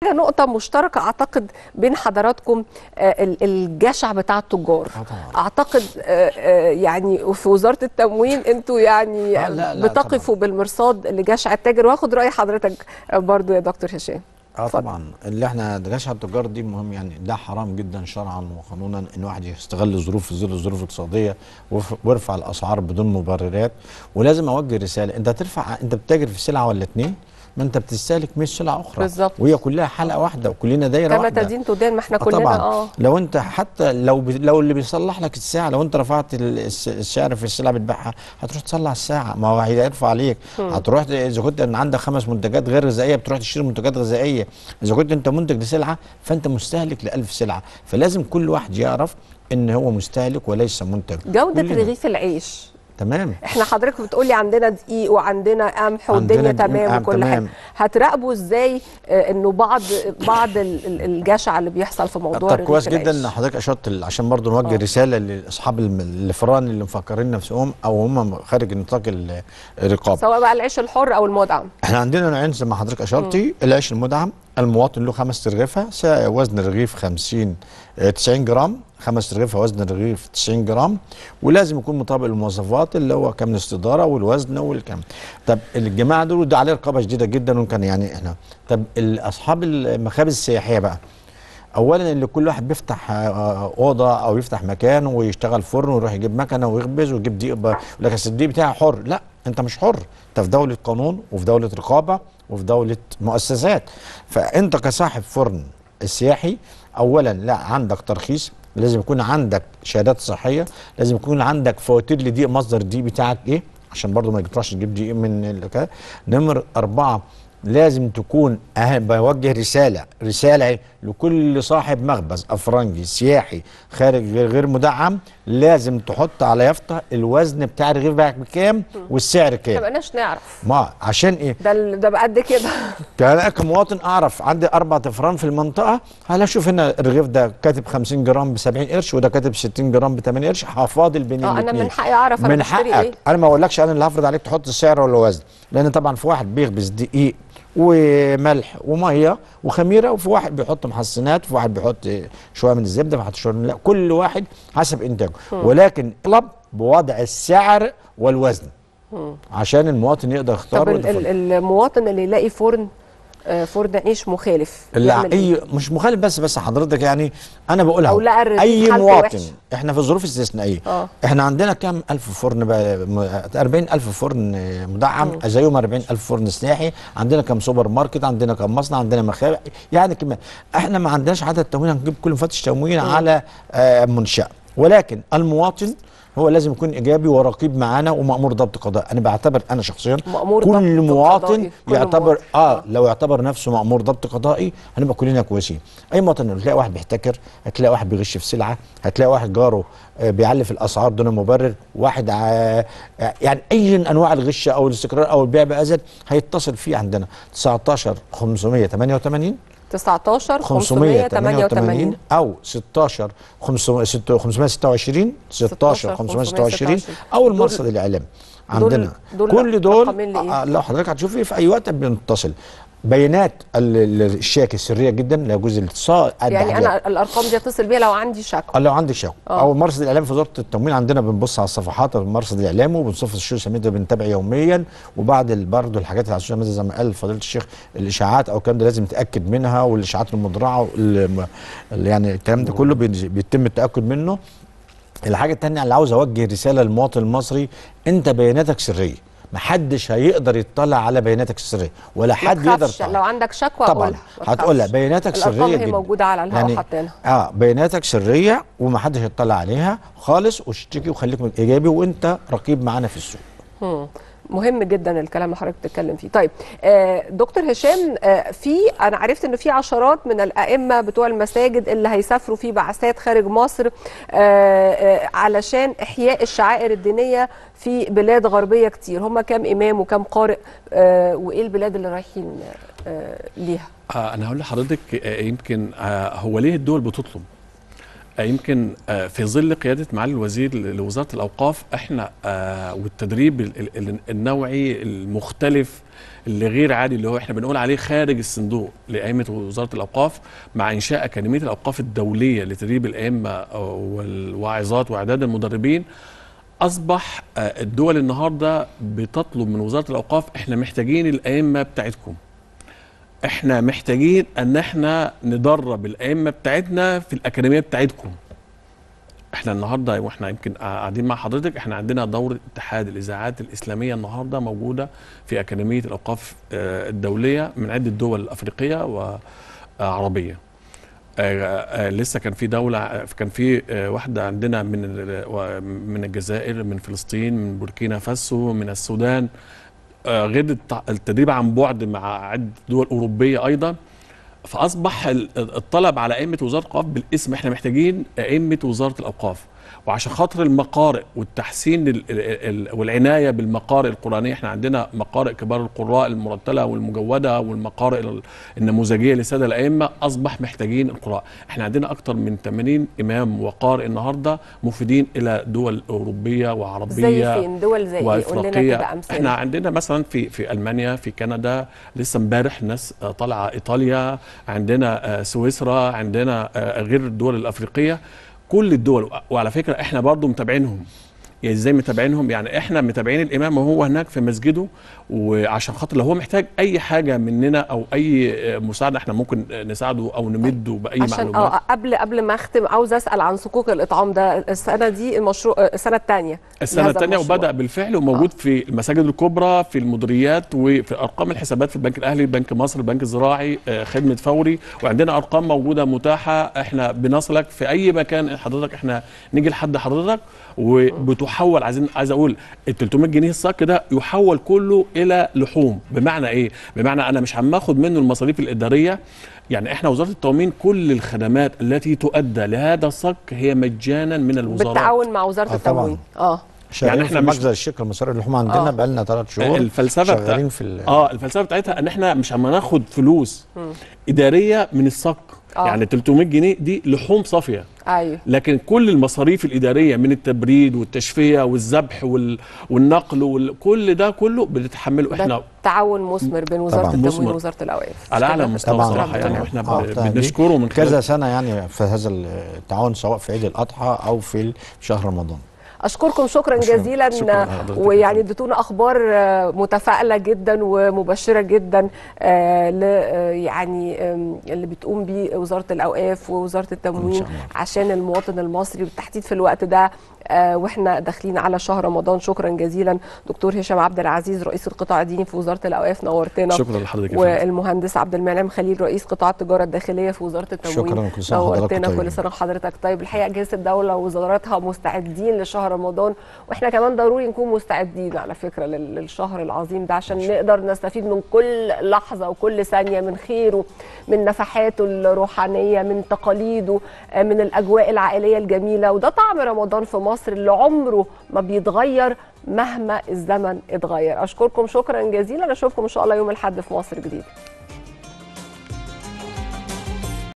حاجه نقطه مشتركه اعتقد بين حضراتكم آه، ال- الجشع بتاع التجار آه طبعاً. اعتقد آه، آه، يعني في وزاره التموين انتوا يعني آه، لا، لا، بتقفوا بالمرصاد لجشع التاجر واخد راي حضرتك برضو يا دكتور هشام اه اتفضل. طبعا اللي احنا جشع التجار دي مهم يعني ده حرام جدا شرعا وقانونا ان واحد يستغل الظروف في ظل الظروف الاقتصاديه ويف- ويرفع الاسعار بدون مبررات ولازم اوجه رساله انت ترفع انت بتتاجر في سلعه ولا اتنين ما انت بتستهلك 100 سلعه اخرى بالظبط. وهي كلها حلقه واحده وكلنا دايره كما واحده تدين تدان ما احنا آه كلنا طبعا اه لو انت حتى لو ب... لو اللي بيصلح لك الساعه لو انت رفعت ال- الس- السعر في السلعه بتبيعها هتروح تصلح الساعه ما هو هيرفع عليك هتروح ت- اذا كنت ان عندك خمس منتجات غير غذائيه بتروح تشتري منتجات غذائيه اذا كنت انت منتج لسلعه فانت مستهلك ل 1000 سلعه فلازم كل واحد يعرف ان هو مستهلك وليس منتج جوده كلنا. رغيف العيش تمام احنا حضرتك بتقولي عندنا دقيق وعندنا قمح عندنا والدنيا دقيق تمام وقمح، وكل حاجه تمام. هتراقبوا ازاي آه، انه بعض بعض ال- ال- الجشع اللي بيحصل في موضوع طب رغيف كويس جدا العيش؟ ان حضرتك اشرت ال- عشان برضو نوجه آه. رساله لاصحاب الم- الفران اللي مفكرين نفسهم او هم خارج نطاق ال- الرقابه سواء بقى العيش الحر او المدعم احنا عندنا نوعين زي ما حضرتك اشرتي العيش المدعم المواطن له خمس ترغيفه سا- وزن الرغيف 50 آه، 90 جرام خمس ترغيفه وزن الرغيف 90 جرام ولازم يكون مطابق للمواصفات اللي هو كم الاستداره والوزن والكم طب الجماعه دول ده عليه رقابه شديده جدا وكان يعني احنا طب ال- اصحاب المخابز السياحيه بقى اولا اللي كل واحد بيفتح آه، اوضه او يفتح مكان ويشتغل فرن ويروح يجيب مكنه ويخبز ويجيب دقيق ب- يقول لك أصل الدقيق بتاعي حر لا انت مش حر انت في دوله قانون وفي دوله رقابه وفي دوله مؤسسات فانت كصاحب فرن السياحي اولا لا عندك ترخيص لازم يكون عندك شهادات صحيه لازم يكون عندك فواتير لدقيق مصدر الدقيق بتاعك ايه عشان برضو ما تروحش تجيب دقيق من الك- نمر أربعة لازم تكون أه- بوجه رسالة رسالة لكل صاحب مخبز أفرنجي سياحي خارج غير, غير مدعم لازم تحط على يافطة الوزن بتاع الرغيف بتاعك بكام والسعر ما كام بقناش نعرف ما عشان ايه ده ال- ده بقد كده كان كمواطن اعرف عندي اربع افران في المنطقه هلا اشوف هنا الرغيف ده كاتب 50 جرام ب 70 قرش وده كاتب 60 جرام ب 8 قرش هفاضل بين اه انا الاثنين من حقي اعرف انا من بشتري حقك ايه انا ما اقولكش انا اللي هفرض عليك تحط السعر ولا الوزن لان طبعا في واحد بيخبز دقيق وملح وميه وخميره وفي واحد بيحط محسنات وفي واحد بيحط شويه من الزبده وواحد شويه من لا كل واحد حسب انتاجه ولكن اطلب بوضع السعر والوزن عشان المواطن يقدر يختار طب ال- ويدخل. ال- المواطن اللي يلاقي فرن آه، فرن عيش مخالف اللي يعمل إيه؟ اي مش مخالف بس بس حضرتك يعني انا بقولها أو لقى الرغيف اي حالته مواطن وحشة. احنا في ظروف استثنائيه آه. احنا عندنا كام الف فرن بقى م- 40 الف فرن آه، مدعم زيهم 40 الف فرن سياحي عندنا كام سوبر ماركت عندنا كام مصنع عندنا مخابئ يعني كم احنا ما عندناش عدد تموين هنجيب كل مفتش تموين على آه، منشاه ولكن المواطن هو لازم يكون ايجابي ورقيب معانا ومامور ضبط قضاء انا بعتبر انا شخصيا مأمور كل ضبط مواطن قضائي، كل يعتبر مواطن. اه لو يعتبر نفسه مأمور ضبط قضائي هنبقى كلنا كويسين اي مواطن هتلاقي واحد بيحتكر هتلاقي واحد بيغش في سلعه هتلاقي واحد جاره آه، بيعلي في الاسعار دون مبرر واحد ع... آه، يعني اي انواع الغش او الاستقرار او البيع بأزل هيتصل فيه عندنا 19 588 19 588 588 او 16 500 526 16 526 او المرصد الاعلامي عندنا دول كل دول رقمين لإيه؟ آه، لو حضرتك هتشوفي في اي وقت بنتصل بيانات ال- ال- الشاكي سريه جدا لا يجوز الاتصال يعني انا الارقام دي اتصل بيها لو عندي شكوى آه، لو عندي شكوى آه. او مرصد الاعلام في وزاره التموين عندنا بنبص على الصفحات المرصد الاعلامي وبنصف السوشيال ميديا بنتابع يوميا وبعد ال- برضه الحاجات اللي على السوشيال ميديا زي ما قال فضيله الشيخ الاشاعات او الكلام ده لازم نتاكد منها والاشاعات المدرعه وال- ال- يعني الكلام ده كله بين- بيتم التاكد منه الحاجه الثانيه اللي عاوز اوجه رساله للمواطن المصري انت بياناتك سريه محدش هيقدر يطلع على بياناتك السريه ولا ما حد يقدر تخافش يطلع لو عندك شكوى طبعا قولها ما هتقولها تخافش. بياناتك الأرقام سريه هي جدا موجوده على الهواء حاطينها اه بياناتك سريه ومحدش يطلع عليها خالص واشتكي وخليك ايجابي وانت رقيب معانا في السوق مم. مهم جدا الكلام اللي حضرتك بتتكلم فيه طيب آه دكتور هشام آه في انا عرفت ان في عشرات من الائمه بتوع المساجد اللي هيسافروا في بعثات خارج مصر آه آه علشان احياء الشعائر الدينيه في بلاد غربيه كتير هم كام امام وكام قارئ آه وايه البلاد اللي رايحين آه ليها آه انا هقول لحضرتك آه يمكن آه هو ليه الدول بتطلب آه، يمكن آه، في ظل قياده معالي الوزير ل- لوزاره الاوقاف احنا آه، والتدريب ال- ال- النوعي المختلف اللي غير عادي اللي هو احنا بنقول عليه خارج الصندوق لائمه وزاره الاوقاف مع انشاء اكاديميه الاوقاف الدوليه لتدريب الائمه آه، والواعظات واعداد المدربين اصبح آه، الدول النهارده بتطلب من وزاره الاوقاف احنا محتاجين الائمه بتاعتكم احنا محتاجين ان احنا ندرب الائمه بتاعتنا في الاكاديميه بتاعتكم احنا النهارده واحنا يمكن قاعدين مع حضرتك احنا عندنا دوره اتحاد الاذاعات الاسلاميه النهارده موجوده في اكاديميه الاوقاف آه، الدوليه من عده دول افريقيه وعربيه آه، آه، لسه كان في دوله آه، كان في آه، واحده عندنا من ال- و- من الجزائر من فلسطين من بوركينا فاسو من السودان آه، غير التع- التدريب عن بعد مع عده دول اوروبيه ايضا فاصبح ال- الطلب على ائمه وزاره الاوقاف بالاسم احنا محتاجين ائمه وزاره الاوقاف وعشان خاطر المقارئ والتحسين ال- ال- ال- والعنايه بالمقارئ القرانيه احنا عندنا مقارئ كبار القراء المرتله والمجوده والمقارئ ال- النموذجيه للساده الائمه اصبح محتاجين القراء احنا عندنا اكثر من 80 امام وقارئ النهارده مفيدين الى دول اوروبيه وعربيه زي فين دول زي ايه قول لنا وافريقيه كده احنا امثله عندنا مثلا في في المانيا في كندا لسه امبارح ناس آه، طالعه ايطاليا عندنا آه، سويسرا عندنا آه، غير الدول الافريقيه كل الدول وعلى فكره احنا برضو متابعينهم يعني ازاي متابعينهم يعني احنا متابعين الامام وهو هناك في مسجده وعشان خاطر لو هو محتاج اي حاجه مننا او اي آه، مساعده احنا ممكن آه، نساعده او نمده باي عشان معلومات اه قبل قبل ما اختم عاوز اسال عن صكوك الاطعام ده السنه دي المشروع آه، السنه الثانيه السنه الثانيه وبدا بالفعل وموجود في المساجد الكبرى في المديريات وفي ارقام الحسابات في البنك الاهلي بنك مصر البنك الزراعي آه، خدمه فوري وعندنا ارقام موجوده متاحه احنا بنصلك في اي مكان حضرتك احنا نيجي لحد حضرتك وبتحول عايزين عايز اقول ال 300 جنيه الصك ده يحول كله الى لحوم بمعنى ايه بمعنى انا مش عم اخد منه المصاريف الاداريه يعني احنا وزاره التموين كل الخدمات التي تؤدى لهذا الصك هي مجانا من الوزارات بالتعاون مع وزاره آه، طبعاً. التموين اه شغالين يعني يعني إحنا في مش- مخزن الشركه المصريه للحوم عندنا آه. بقى لنا ثلاث شهور الفلسفه بتاع- شغالين في ال- اه الفلسفه بتاعتها ان احنا مش عم ناخد فلوس اداريه من الصك آه. يعني 300 جنيه دي لحوم صافيه ايوه لكن كل المصاريف الاداريه من التبريد والتشفيه والذبح وال... والنقل وكل ده كله بنتحمله احنا ده تعاون مثمر بين وزاره طبعاً. التموين مثمر. ووزاره الاوقاف على اعلى كده؟ مستوى طبعاً. صراحه يعني طبعاً. واحنا آه، ب- طبعاً. بنشكره من خلال كذا سنه يعني في هذا التعاون سواء في عيد الاضحى او في شهر رمضان اشكركم شكرا شكراً. جزيلا شكراً لحضرتك. ويعني اديتونا اخبار آه، متفائله جدا ومبشره جدا آه، ل آه، يعني آم، اللي بتقوم بيه وزاره الاوقاف ووزاره التموين إن شاء الله. عشان المواطن المصري بالتحديد في الوقت ده آه، واحنا داخلين على شهر رمضان شكرا جزيلا دكتور هشام عبد العزيز رئيس القطاع الديني في وزاره الاوقاف نورتنا شكرا لحضرتك يا فندم. والمهندس عبد المنعم خليل رئيس قطاع التجاره الداخليه في وزاره التموين شكراً، كل سنة وحضراتكم نورتنا كل طيبين. سنه وحضرتك طيب الحقيقه اجهزه الدوله ووزاراتها مستعدين لشهر رمضان واحنا كمان ضروري نكون مستعدين على فكره لل- للشهر العظيم ده عشان نقدر نستفيد من كل لحظه وكل ثانيه من خيره من نفحاته الروحانيه من تقاليده آه، من الاجواء العائليه الجميله وده طعم رمضان في مصر اللي عمره ما بيتغير مهما الزمن اتغير اشكركم شكرا جزيلا اشوفكم ان شاء الله يوم الاحد في مصر جديد